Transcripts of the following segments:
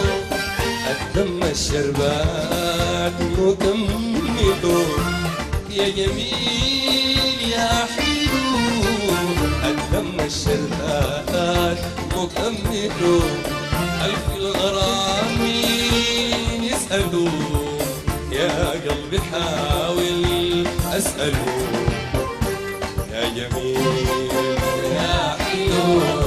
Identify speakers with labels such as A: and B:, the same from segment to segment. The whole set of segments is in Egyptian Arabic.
A: الدم الشربات مكمله يا جميل يا حلو الدم الشربات مكمله ألف الغرام يسألوا يا قلبي حاول أسأله يا جميل يا حلو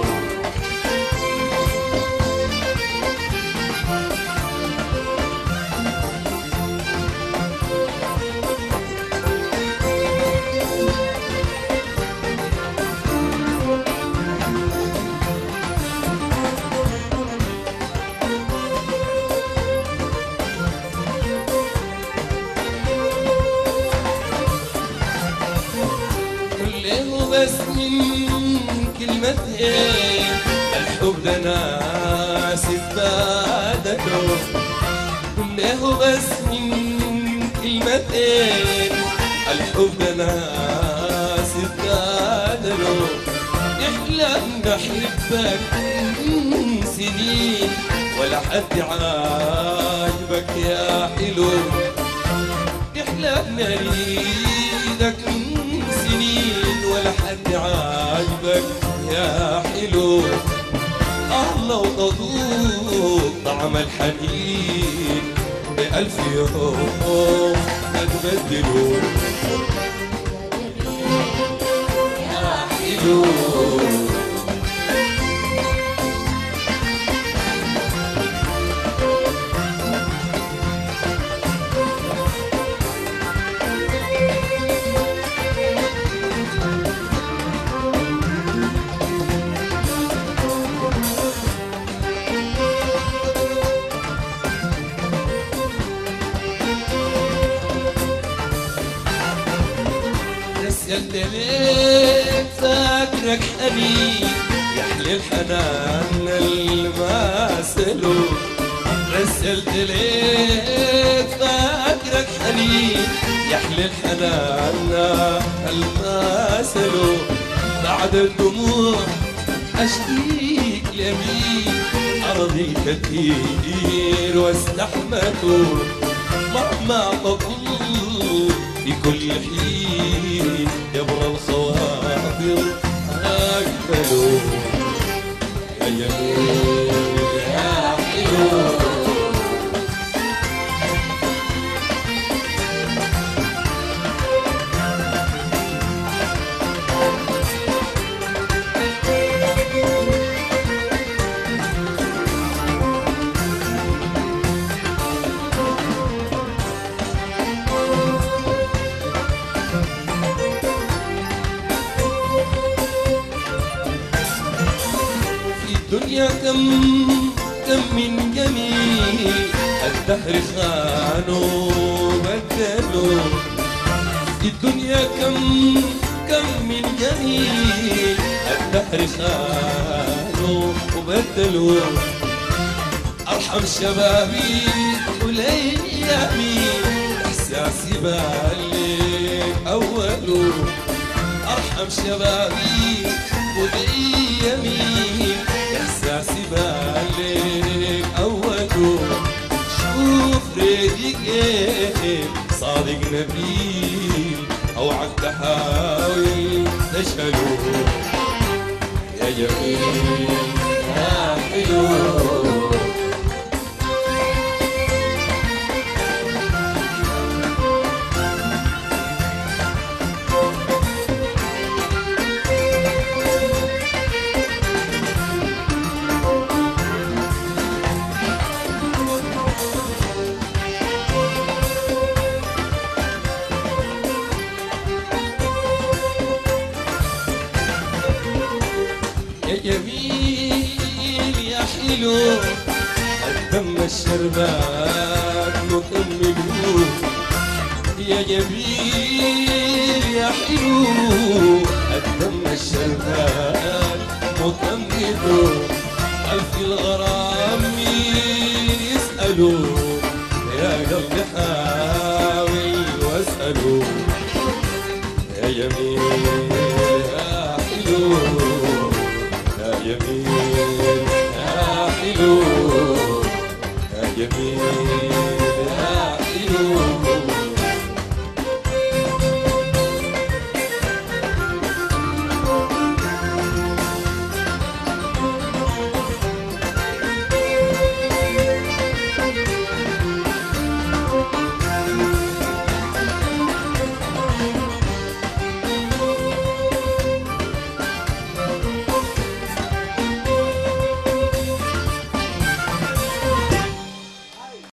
A: كله بس من كلمتين الحب ده ناس ازدادته كله بس من كلمتين الحب ده ناس ازدادته نحلم نحبك من سنين ولا حد عاجبك يا حلو نحلم نريدك من سنين ولا حد عاجبك يا حلو الله وتذوق طعم الحنين بألف يوم هتبدلوا يا حلو رسلت ليك فاكرك حبيب يحلى الحنان الماسلو رسلت ليك فاكرك حبيب يحلى الحنان الماسلو بعد الدموع اشتيك لمين ارضي كثير واستحمته مهما تطول في كل حين يبرى الخواطر أجمل يا جميل يا حلو في الدنيا كم كم من جميل الدهر خانوا بدلوا في الدنيا كم كم من جميل الدهر خانوا وبدلوا ارحم شبابي وليامي احساسي بالك اولو ارحم شبابي وليامي احساسي بالك اولو شوف ريدك ايه صادق نبيل اوعك تحاول تشهده يا جميل يا حلو يا جميل يا حلو الدم الشربات مكمل يا جميل يا حلو الدم الشربات مكمل ألف الغرام يسألوا يا قلبي حاول واسألوا يا جميل يا حلو يا جميل يا حلو جميل